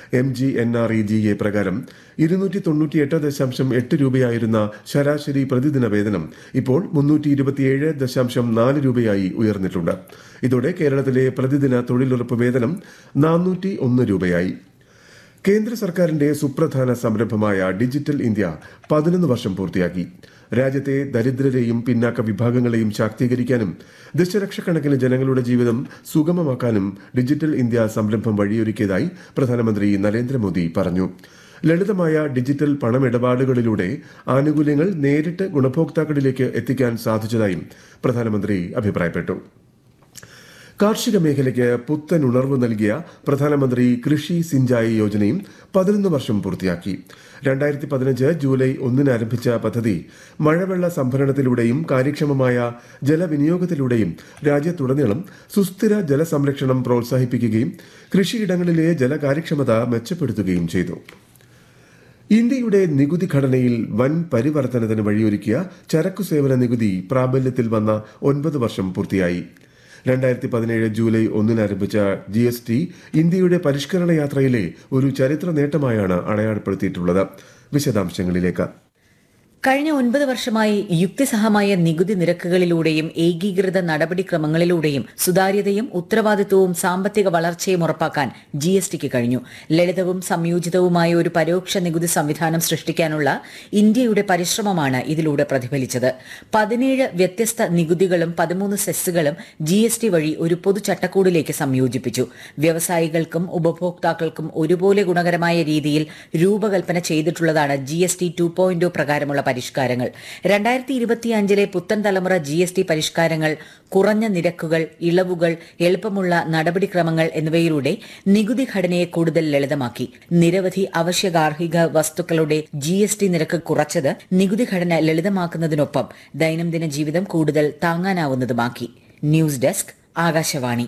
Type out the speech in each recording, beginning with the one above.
M G N R E G A പ്രകാരം ഇരുന്നൂറ്റി തൊണ്ണൂറ്റിയെട്ട് ദശാംശം എട്ട് രൂപയായിരുന്ന ശരാശരി പ്രതിദിന വേതനം ഇപ്പോൾ മുന്നൂറ്റി ഇരുപത്തിയേഴ് ദശാംശം നാല് രൂപയായി ഉയർന്നിട്ടുണ്ട് ഇതോടെ കേരളത്തിലെ പ്രതിദിന തൊഴിലുറപ്പ് വേതനം നാനൂറ്റി ഒന്ന് രൂപയായി കേന്ദ്ര സർക്കാരിന്റെ സുപ്രധാന സംരംഭമായ ഡിജിറ്റൽ ഇന്ത്യ പതിനൊന്ന് വർഷം പൂർത്തിയാക്കി രാജ്യത്തെ ദരിദ്രരെയും പിന്നാക്ക വിഭാഗങ്ങളെയും ശാക്തീകരിക്കാനും ദശലക്ഷക്കണക്കിന് ജനങ്ങളുടെ ജീവിതം സുഗമമാക്കാനും ഡിജിറ്റൽ ഇന്ത്യ സംരംഭം വഴിയൊരുക്കിയതായി പ്രധാനമന്ത്രി നരേന്ദ്രമോദി പറഞ്ഞു ലളിതമായ ഡിജിറ്റൽ പണമിടപാടുകളിലൂടെ ആനുകൂല്യങ്ങൾ നേരിട്ട് ഗുണഭോക്താക്കളിലേക്ക് എത്തിക്കാൻ സാധിച്ചതായും പ്രധാനമന്ത്രി അഭിപ്രായപ്പെട്ടു കാർഷിക മേഖലയ്ക്ക് പുത്തൻ ഉണർവ് നൽകിയ പ്രധാനമന്ത്രി കൃഷി സിഞ്ചായി യോജനയും പതിനൊന്ന് വർഷം പൂർത്തിയാക്കി രണ്ടായിരത്തി പതിനഞ്ച് ജൂലൈ ഒന്നിന് ആരംഭിച്ച പദ്ധതി മഴവെള്ള സംഭരണത്തിലൂടെയും കാര്യക്ഷമമായ ജലവിനിയോഗത്തിലൂടെയും രാജ്യത്തുടനീളം സുസ്ഥിര ജലസംരക്ഷണം പ്രോത്സാഹിപ്പിക്കുകയും കൃഷിയിടങ്ങളിലെ ജലകാര്യക്ഷമത മെച്ചപ്പെടുത്തുകയും ചെയ്തു ഇന്ത്യയുടെ നികുതി ഘടനയിൽ വൻ പരിവർത്തനത്തിന് വഴിയൊരുക്കിയ ചരക്കു സേവന നികുതി പ്രാബല്യത്തിൽ വന്ന ഒൻപത് വർഷം പൂർത്തിയായി രണ്ടായിരത്തി പതിനേഴ് ജൂലൈ ഒന്നിന് ആരംഭിച്ച ജി എസ് ടി ഇന്ത്യയുടെ പരിഷ്കരണ യാത്രയിലെ ഒരു ചരിത്ര നേട്ടമായാണ് അടയാളപ്പെടുത്തിയിട്ടുള്ളത് വിശദാംശങ്ങളിലേക്ക് കഴിഞ്ഞ ഒൻപത് വർഷമായി യുക്തിസഹമായ നികുതി നിരക്കുകളിലൂടെയും ഏകീകൃത നടപടിക്രമങ്ങളിലൂടെയും സുതാര്യതയും ഉത്തരവാദിത്വവും സാമ്പത്തിക വളർച്ചയും ഉറപ്പാക്കാൻ ജി എസ് ടിക്ക് കഴിഞ്ഞു ലളിതവും സംയോജിതവുമായ ഒരു പരോക്ഷ നികുതി സംവിധാനം സൃഷ്ടിക്കാനുള്ള ഇന്ത്യയുടെ പരിശ്രമമാണ് ഇതിലൂടെ പ്രതിഫലിച്ചത് പതിനേഴ് വ്യത്യസ്ത നികുതികളും പതിമൂന്ന് സെസ്സുകളും ജി എസ് ടി വഴി ഒരു പൊതു ചട്ടക്കൂടിലേക്ക് സംയോജിപ്പിച്ചു വ്യവസായികൾക്കും ഉപഭോക്താക്കൾക്കും ഒരുപോലെ ഗുണകരമായ രീതിയിൽ രൂപകൽപ്പന ചെയ്തിട്ടുള്ളതാണ് G S T two point പ്രകാരമുള്ള പരിഷ്കാരങ്ങൾ രണ്ടായിരത്തി ഇരുപത്തിയഞ്ചിലെ പുത്തൻ തലമുറ ജി എസ് ടി പരിഷ്കാരങ്ങൾ കുറഞ്ഞ നിരക്കുകൾ ഇളവുകൾ എളുപ്പമുള്ള നടപടിക്രമങ്ങൾ എന്നിവയിലൂടെ നികുതി ഘടനയെ കൂടുതൽ ലളിതമാക്കി നിരവധി അവശ്യ ഗാർഹിക വസ്തുക്കളുടെ ജി എസ് ടി നിരക്ക് കുറച്ചത് നികുതി ഘടന ലളിതമാക്കുന്നതിനൊപ്പം ദൈനംദിന ജീവിതം കൂടുതൽ താങ്ങാനാവുന്നതുമാക്കി ന്യൂസ് ഡെസ്ക് ആകാശവാണി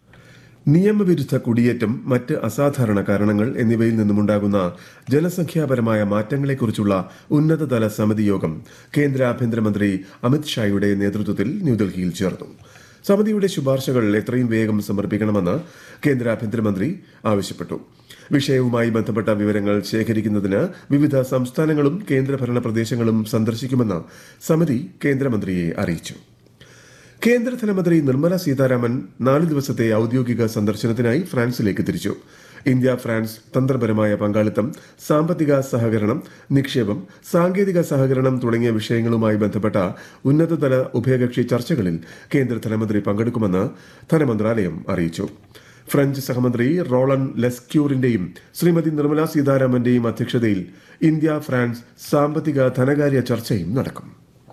നിയമവിരുദ്ധ കുടിയേറ്റം മറ്റ് അസാധാരണ കാരണങ്ങൾ എന്നിവയിൽ നിന്നുമുണ്ടാകുന്ന ജനസംഖ്യാപരമായ മാറ്റങ്ങളെക്കുറിച്ചുള്ള ഉന്നതതല സമിതി യോഗം കേന്ദ്ര ആഭ്യന്തരമന്ത്രി അമിത് ഷായുടെ നേതൃത്വത്തിൽ ന്യൂഡൽഹിയിൽ ചേർന്നു സമിതിയുടെ ശുപാർശകൾ എത്രയും വേഗം സമർപ്പിക്കണമെന്ന് കേന്ദ്ര ആഭ്യന്തരമന്ത്രി ആവശ്യപ്പെട്ടു വിഷയവുമായി ബന്ധപ്പെട്ട വിവരങ്ങൾ ശേഖരിക്കുന്നതിന് വിവിധ സംസ്ഥാനങ്ങളും കേന്ദ്രഭരണ പ്രദേശങ്ങളും സന്ദർശിക്കുമെന്ന് സമിതി കേന്ദ്രമന്ത്രിയെ അറിയിച്ചു കേന്ദ്ര ധനമന്ത്രി നിർമ്മല സീതാരാമൻ നാല് ദിവസത്തെ ഔദ്യോഗിക സന്ദർശനത്തിനായി ഫ്രാൻസിലേക്ക് തിരിച്ചു ഇന്ത്യ ഫ്രാൻസ് തന്ത്രപരമായ പങ്കാളിത്തം സാമ്പത്തിക സഹകരണം നിക്ഷേപം സാങ്കേതിക സഹകരണം തുടങ്ങിയ വിഷയങ്ങളുമായി ബന്ധപ്പെട്ട ഉന്നതതല ഉഭയകക്ഷി ചർച്ചകളിൽ കേന്ദ്ര ധനമന്ത്രി പങ്കെടുക്കുമെന്ന് ധനമന്ത്രാലയം അറിയിച്ചു ഫ്രഞ്ച് സഹമന്ത്രി റോളൻ ലെസ്ക്യൂറിന്റെയും ശ്രീമതി നിർമ്മല സീതാരാമന്റെയും അധ്യക്ഷതയിൽ ഇന്ത്യ ഫ്രാൻസ് സാമ്പത്തിക ധനകാര്യ ചർച്ചയും നടക്കും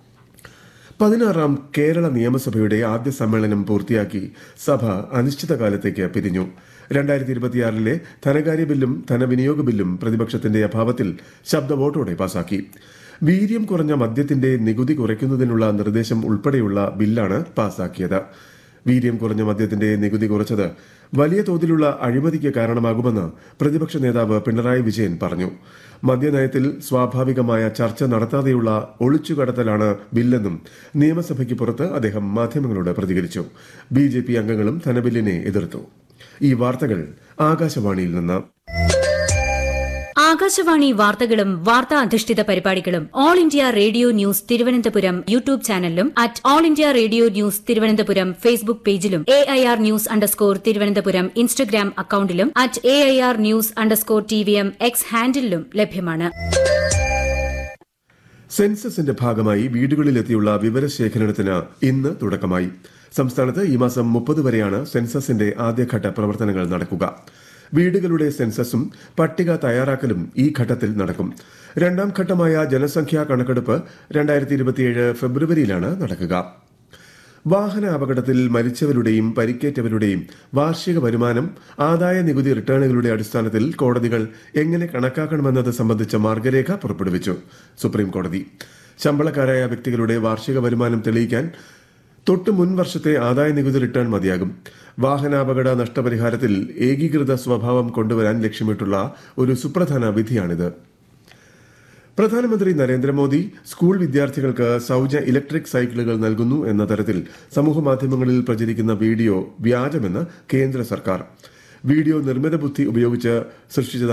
പതിനാറാം കേരള നിയമസഭയുടെ ആദ്യ സമ്മേളനം പൂർത്തിയാക്കി സഭ അനിശ്ചിതകാലത്തേക്ക് പിരിഞ്ഞു രണ്ടായിരത്തി ഇരുപത്തിയാറിലെ ധനകാര്യ ബില്ലും ധനവിനിയോഗ ബില്ലും പ്രതിപക്ഷത്തിന്റെ അഭാവത്തിൽ ശബ്ദ വോട്ടോടെ പാസാക്കി വീര്യം കുറഞ്ഞ മദ്യത്തിന്റെ നികുതി കുറയ്ക്കുന്നതിനുള്ള നിർദ്ദേശം ഉൾപ്പെടെയുള്ള ബില്ലാണ് പാസാക്കിയത് വീര്യം കുറഞ്ഞ മദ്യത്തിന്റെ നികുതി കുറച്ചത് വലിയ തോതിലുള്ള അഴിമതിക്ക് കാരണമാകുമെന്ന് പ്രതിപക്ഷ നേതാവ് പിണറായി വിജയൻ പറഞ്ഞു മദ്യനയത്തിൽ സ്വാഭാവികമായ ചർച്ച നടത്താതെയുള്ള ഒളിച്ചുകടത്തലാണ് ബില്ലെന്നും നിയമസഭയ്ക്ക് പുറത്ത് അദ്ദേഹം മാധ്യമങ്ങളോട് പ്രതികരിച്ചു ബി ജെ പി അംഗങ്ങളും ധനബില്ലിനെ എതിർത്തു ഈ വാർത്തകൾ ആകാശവാണിയിൽ നിന്ന് ആകാശവാണി വാർത്തകളും വാർത്താ അധിഷ്ഠിത പരിപാടികളും all India radio news Thiruvananthapuram YouTube ചാനലിലും at all India radio news Thiruvananthapuram Facebook പേജിലും A I R news underscore Thiruvananthapuram Instagram അക്കൌണ്ടിലും at A I R news underscore T V M X ഹാൻഡിലും ലഭ്യമാണ് സെൻസസിന്റെ ഭാഗമായി വീടുകളിലെത്തിയുള്ള വിവരശേഖരണത്തിന് ഇന്ന് തുടക്കമായി സംസ്ഥാനത്ത് ഈ മാസം മുപ്പത് വരെയാണ് സെൻസസിന്റെ ആദ്യഘട്ട പ്രവർത്തനങ്ങൾ നടക്കുക വീടുകളുടെ സെൻസസും പട്ടിക തയ്യാറാക്കലും ഈ ഘട്ടത്തിൽ നടക്കും രണ്ടാം ഘട്ടമായ ജനസംഖ്യാ കണക്കെടുപ്പ് രണ്ടായിരത്തി ഇരുപത്തിയേഴ് ഫെബ്രുവരിയിലാണ് നടക്കുക വാഹന അപകടത്തിൽ മരിച്ചവരുടെയും പരിക്കേറ്റവരുടെയും വാർഷിക വരുമാനം ആദായ നികുതി റിട്ടേണുകളുടെ അടിസ്ഥാനത്തിൽ കോടതികൾ എങ്ങനെ കണക്കാക്കണമെന്നത് സംബന്ധിച്ച മാർഗരേഖ പുറപ്പെടുവിച്ചു സുപ്രീം കോടതി ശമ്പളക്കാരായ വ്യക്തികളുടെ വാർഷിക വരുമാനം തെളിയിക്കാൻ തൊട്ട് മുൻ വർഷത്തെ ആദായ നികുതി റിട്ടേൺ മതിയാകും വാഹനാപകട നഷ്ടപരിഹാരത്തിൽ ഏകീകൃത സ്വഭാവം കൊണ്ടുവരാൻ ലക്ഷ്യമിട്ടുള്ള ഒരു സുപ്രധാന വിധിയാണിത് പ്രധാനമന്ത്രി നരേന്ദ്രമോദി സ്കൂൾ വിദ്യാർത്ഥികൾക്ക് സൌജ ഇലക്ട്രിക് സൈക്കിളുകൾ നൽകുന്നു എന്ന തരത്തിൽ സമൂഹമാധ്യമങ്ങളിൽ പ്രചരിക്കുന്ന വീഡിയോ വ്യാജമെന്ന് കേന്ദ്ര സർക്കാർ വീഡിയോ നിർമ്മിത ബുദ്ധി ഉപയോഗിച്ച് സൃഷ്ടിച്ചത്